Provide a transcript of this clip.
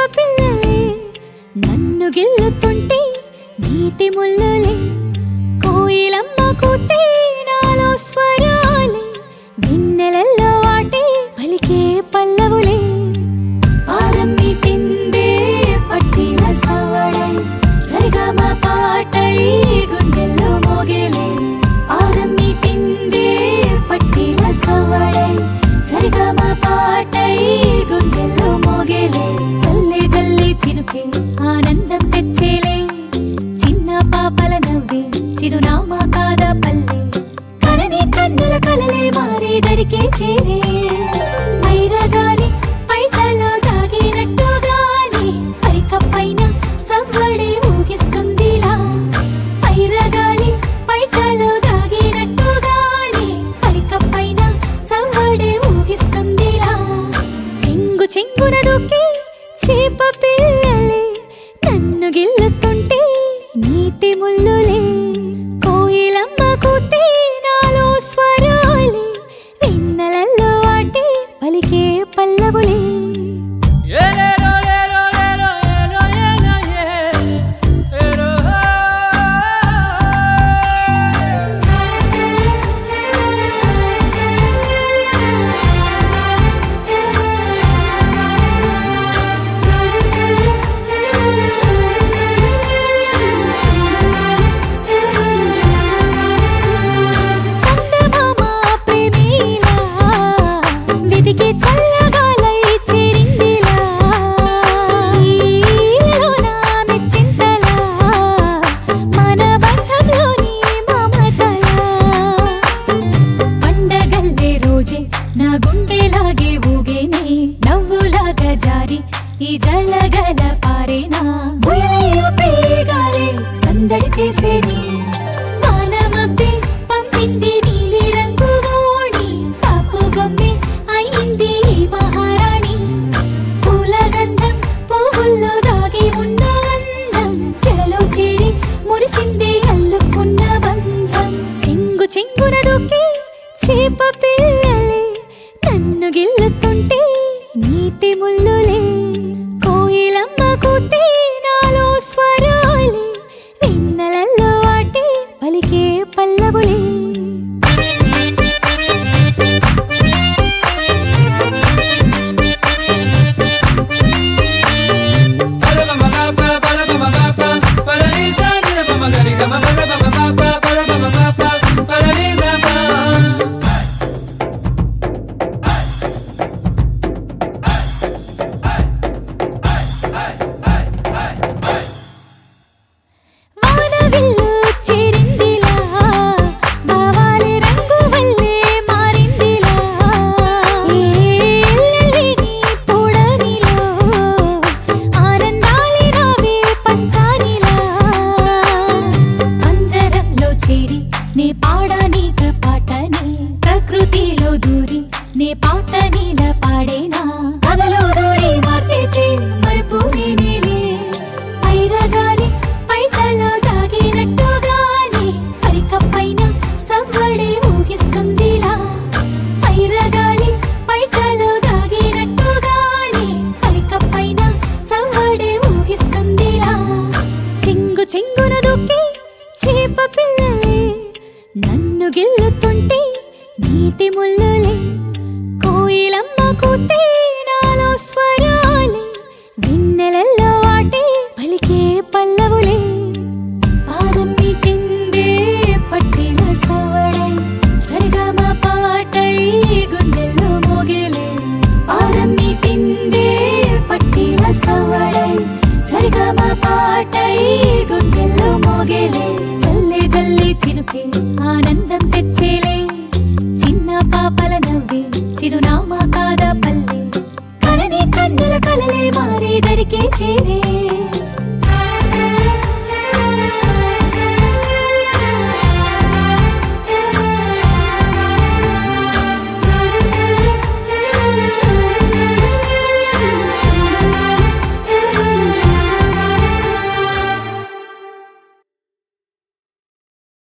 పిల్లలే నన్ను గిల్లుతుంటే నీటి ముళ్ళలే కోయిలమ్మ కూతే నాలో స్వరాలే వెన్నెలల్లో వాటే పలికే పల్లవులే పాదం మీటిందే పట్టిన సవడై సరిగమ పాటై గుండెల్లో మోగేలే పాదం మీటిందే పట్టిన సవడై సరిగమ పాటై గుండెల్లో మోగేలే చల్లే జల్లే చినుకే ఆనందం తెచ్చేలే చిన్న పాపల నవ్వే చిరునామా కాదా పల్లె కనని కన్నుల కలలే మారే దరికే చేరే పైరగాలి పైటలో దాగినట్టుగాని పైకపైన సవ్వడి ఊగిస్తుందిలా పైరగాలి పైటలో దాగినట్టుగాని పైకపైన సవ్వడి ఊగిస్తుందిలా చింగు చింగున దూకి చేప పిల్లలే నన్ను గిల్లుతుంటే నీటి ముళ్ళులే కోయిలమ్మ కూతే నాలో స్వరాలే వెన్నెలల్లో వాటి పలికే పల్లవులే ఏలేరో లేరో లేరో ఏలో ఏలో ఏ ఏరో చందమామ ప్రేమిలా వెతికి చల్లగాలై చేరిందిలా ఈలోన మెచ్చింతలా మన బంధంలోని మమతలా పండగల్లే రోజే నా గుండెలాగే ఊగేనే నవ్వులాగా జారి ఈ జలగల పారేనా ఉయలయ్యో పేగాలే సందడి చేసేది వానమబ్బే పంపింది నీలి రంగు ఓణి కాపు బొమ్మే అయింది ఈ మహారాణి పూల గంధం పువ్వుల్లో దాగి ఉన్న అందం చెరలో చేరి మురిసింది అల్లుకున్న బంధం చింగు చింగున దూకి చేప పిల్లలే నన్ను గిల్లుతుంటే నీటి ముళ్ళులే కోయిలమ్మ కూతే నాలో స్వరాలే వెన్నెలల్లో వాటి పలికే పల్లవులే వానవిల్లు చేరిందిలా బావాలే రంగు వల్లే మారిందిలా ఏల్లెల్లిని పొడనిలో ఆనందాలి రావే పంచానిలా పంజరంలో చేరి నే పాడనీక పాటని ప్రకృతిలో దూరి నే పాట నీల పాడేనా కథలో దూరి మార్చేసే మరుపు నేనేలే పైరగాలి పైటలో దాగినట్టుగాని పరికపైన సవ్వడి ఊగిస్తుందిలా పైరగాలి పైటలో దాగినట్టుగాని పరికపైన సవ్వడి ఊగిస్తుందిలా చింగు చింగున దూకి చేప పిల్లలే నన్ను గిల్లుతుంటే నీటి ముళ్ళులే కోయిలమ్మ కూతే నాలో స్వరాలే వెన్నెలల్లో వాటే పలికే పల్లవులే పాదం మీటిందే పట్టిన సవడై సరిగమ పాటై గుండెల్లో మోగేలే పాదం మీటిందే పట్టిన సవడై సరిగమ పాటై గుండెల్లో మోగేలే చల్లే జల్లే చినుకే ఆనందం తెచ్చేలే చిన్న పాపల నవ్వే చిరునామా కాదా పల్లె కనని కన్నుల కలలే మారే దరికే చేరే